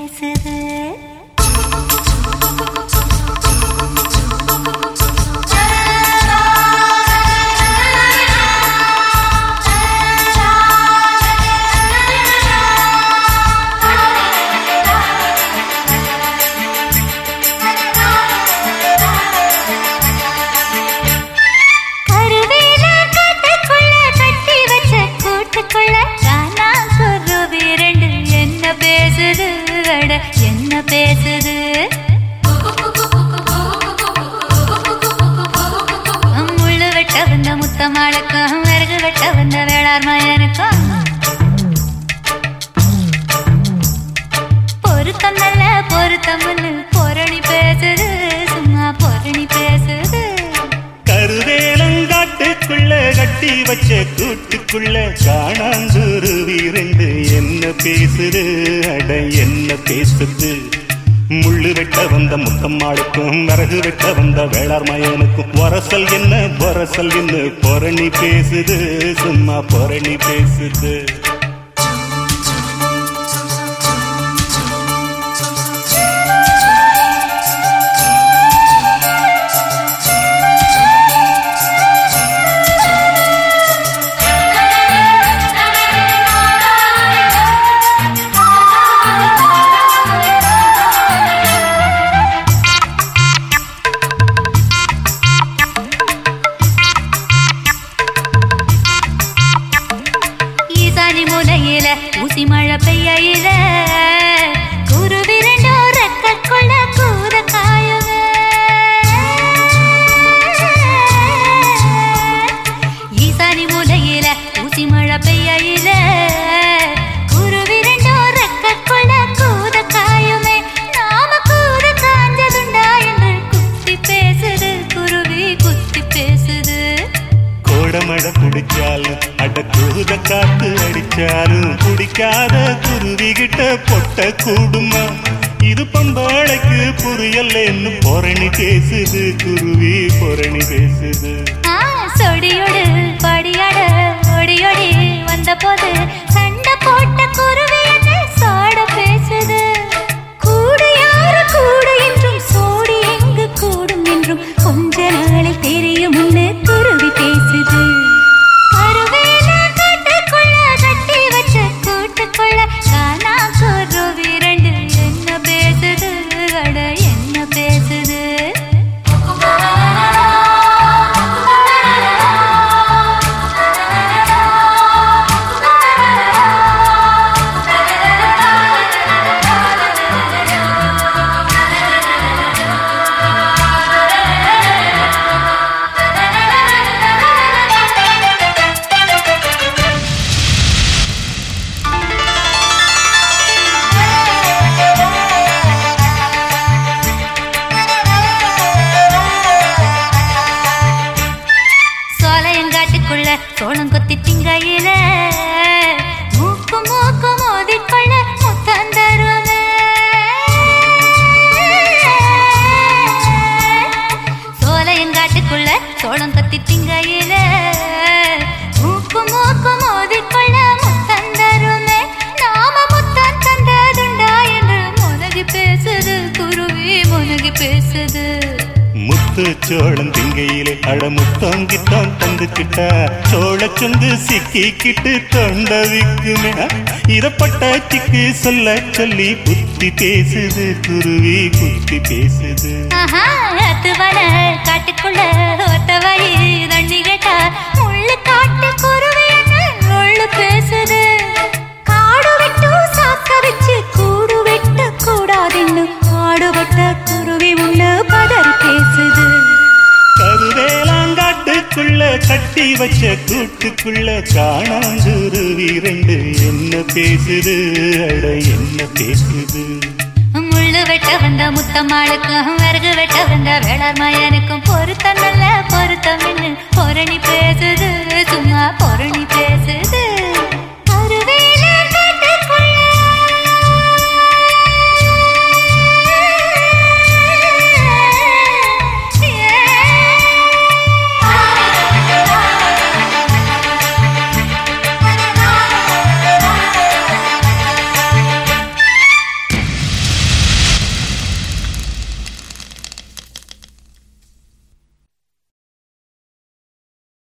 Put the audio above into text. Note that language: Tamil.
பேசுது கருவேல காட்டுக்குள்ள கட்டி வச்ச கூட்டுக்குள்ள காணா குருவி ரெண்டு என்ன பேசுது அட என்ன பேசுது முள்ளு வெட்ட வந்த முத்தமாளுக்கும் விறகு வெட்ட வந்த வேளார் மயனுக்கும் பொருத்தம் நல்ல பொருத்தம் பொரணி பேசுது சும்மா பொரணி பேசுது கருவேலங்காட்டுக்குள்ள கட்டி வச்ச கூட்டுக்குள்ள காணாங்குருவி ரெண்டு என்ன பேசுது அட என்ன பேசுது முள்ளு வெட்ட வந்த முத்தம்மாளுக்கும் விறகு வெட்ட வந்த வேளார் மயனுக்கும் வரசல் என்ன பொரசல் என்ன பொரணி பேசுது சும்மா பொரணி பேசுது ஈசானி மூலையில ஊசி மழை பெய்யயில குருவி ரெண்டோ ரெக்கக்குள்ள கூத காயுங்க ஈசானி மூலையில ஊசி மழை பெய்யயில குருவி ரெண்டோ ரெக்கக்குள்ள கூத காயுமே நாம கூத காஞ்சதுண்டா என்று குத்தி பேசுது குருவி குத்தி பேசுது கோடமழை குடிச்சாலும் அடக்கூத காத்து அடிச்சாலும் குடிக்காத குருவி கிட்ட பொட்ட கூடுமா இது பம்பாளைக்கு புரியலன்னு பொரணி பேசுது குருவி பொரணி பேசுது ஆ, சொடியோடு படியாட ஒடியோடி வந்த போது சண்டை போட்ட குருவி என்ன சாட பேசுது கூடு யாரு கூடு என்றும் சோடி எங்கு கூடும் என்றும் கொஞ்ச நாளில் தெரியும் குருவி பேசுது கருவேல காட்டுக்குள்ள கட்டி வச்ச கூட்டுக்குள்ள காணா குருவி ரெண்டு என்ன பேசுது அட என்ன பேசுது சோலையங்காட்டுக்குள்ள சோளம் கொத்தி திங்கையில மூக்கு மூக்கு மோதிக்கொள்ள முத்தம் தருவமே சோலையங்காட்டுக்குள்ள சோளம் கொத்தி திங்கையில மூக்கு மூக்கு மோதிக்கொள்ள முத்தம் தருவமே நாம முத்தம் தந்ததுண்டா என்று முனகி பேசுது குருவி முனகி பேசுது முத்து சோளம் திங்கையிலே அட முத்தம் கித்தம் தந்துக்கிட்டா சோழ சொந்து சிக்கிக்கிட்டு தொண்ட விக்குமே இதப்பட்ட சிக்கு சொல்ல சொல்லி புத்தி பேசுது குருவி புத்தி பேசுது ஆஹா, அத்துவன காட்டுக்குள்ள ஒத்த வழி தண்ணி கேட்டா முள்ளு காட்டு குருவி என்ன முள்ளு பேசுது காடு விட்டு சாக்க வச்சு கூடு வெட்ட கூடாதுன்னு காடுபட்ட குருவி முன்னு பதறி பேசுது கருவேலாங்காட்டுக்குள்ள கட்டி வச்ச கூட்டுக்குள்ள காணாங்குருவி ரெண்டு என்ன பேசுது அட என்ன பேசுது முள்ளு வெட்ட வந்த முத்தம்மாளுக்கும் விறகு வெட்ட வந்த வேளார் மயனுக்கும் பொருத்தம் நல்ல பொருத்தம்